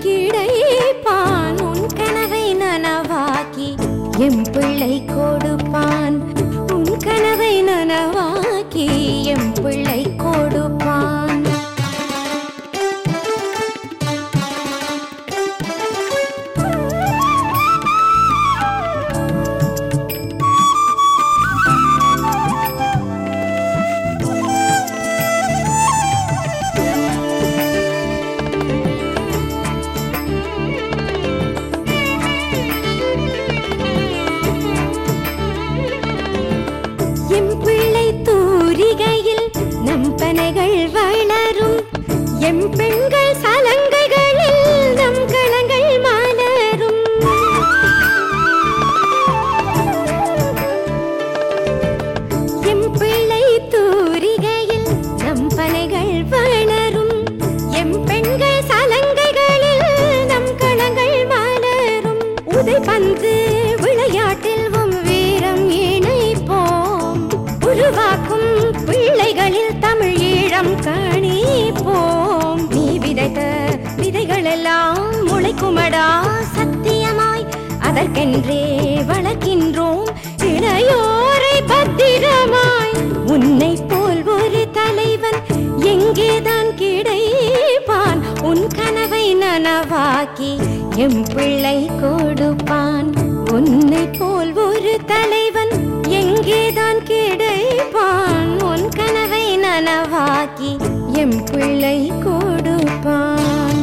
கிடைப்பான் உன் கனவை நனவாக்கி எம் பிள்ளை கொடுப்பான் உன் கனவை நனவாக்கி எம் பிள்ளை கொடுப்பான் எம் பிள்ளை தூரிகையில் நம் பனைகள் வளரும் எம் பெண்கள் சலங்கைகளில் நம் களங்கள் மலரும் எம் பிள்ளை தூரிகையில் நம் பனைகள் வளரும் எம் பெண்கள் சலங்கைகளில் நம் களங்கள் மலரும் உதை பந்து விளையாட்டில் உம் வீரம் இணைப்போம் உருவாக்கும் பிள்ளைகளில் தமிழ் ஈழம் கணிப்போம் நீ விதைத்த விதைகள் எல்லாம் முளைக்குமடா சத்தியமாய் அதற்கென்றே வளர்க்கின்றோம் இளையோரை பத்திரமாய் உன்னை போல் ஒரு தலைவன் எங்கேதான் கிடைப்பான் உன் கனவை நனவாக்கி எம் பிள்ளை கொடுப்பான் உன்னை போல் ஒரு தலைவன் எங்கேதான் கிடைப்பான் உன் கனவை நனவாக்கி எம் பிள்ளை கொடுப்பான்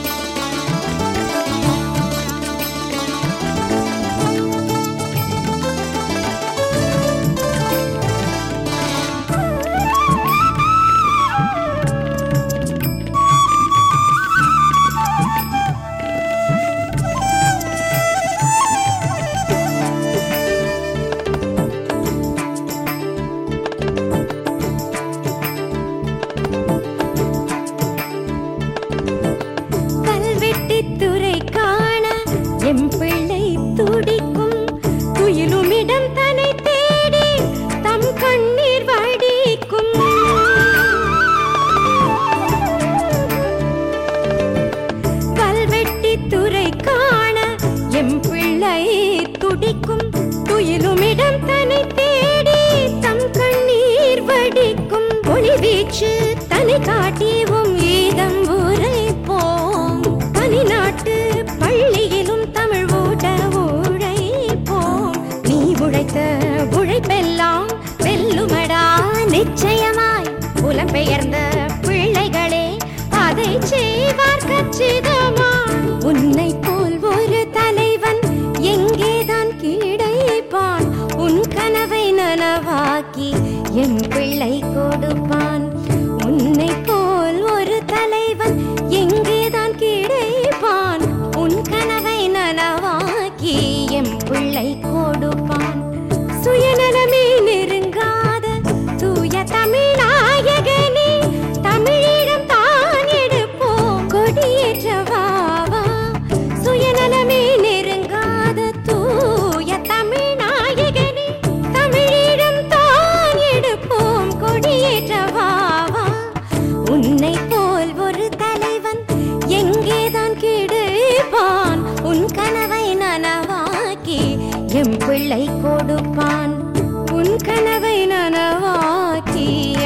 கல்வெட்டித் துறை காண எம் பிள்ளை துடிக்கும் துயிலுமிடம் தன்னை தேடி தம் கண்ணீர் வடிக்கும் கல்வெட்டித் துறை காண எம் பிள்ளை துடிக்கும் துயிலுமிடம் தன்னை தேடி தம் கண்ணீர் வடிக்கும் ஒளி வீச்சு தனி காட்டியும் ஈதம் உரைப்போம் தனி நாட்டு பள்ளியிலும் தமிழ் ஊட்ட உழைப்போம் நீ உழைத்த உழைப்பெல்லாம் வெல்லுமடா நிச்சயமாய் புலம்பெயர்ந்த பிள்ளைகளே அதை செய்வார் கச்சிதமா உன்னை போல் ஒரு தலைவன் எங்கேதான் கிடைப்பான் உன் கனவை நனவாக்கி எம் பிள்ளை கொடுப்பான் உன்னை போல் ஒரு தலைவன் எங்கேதான் கிடைப்பான் உன் கனவை நனவாக்கி எம் பிள்ளை கொடுப்பான் சுயநலமே நெருங்காத தூய தமிழாயகனே தமிழிடம் தான் எடுப்போம் கொடியேற்றவாவா சுயநலமே நெருங்காத தூய தமிழ்நாயகனே தமிழிடம் தான் எடுப்போம் கொடியேற்றவாவா உன்னை போல் ஒரு தலைவன் எங்கேதான் கிடைப்பான் உன் கனவை நனவாக்கி எம் பிள்ளை கொடுப்பான் உன் கனவை நனவாக்கி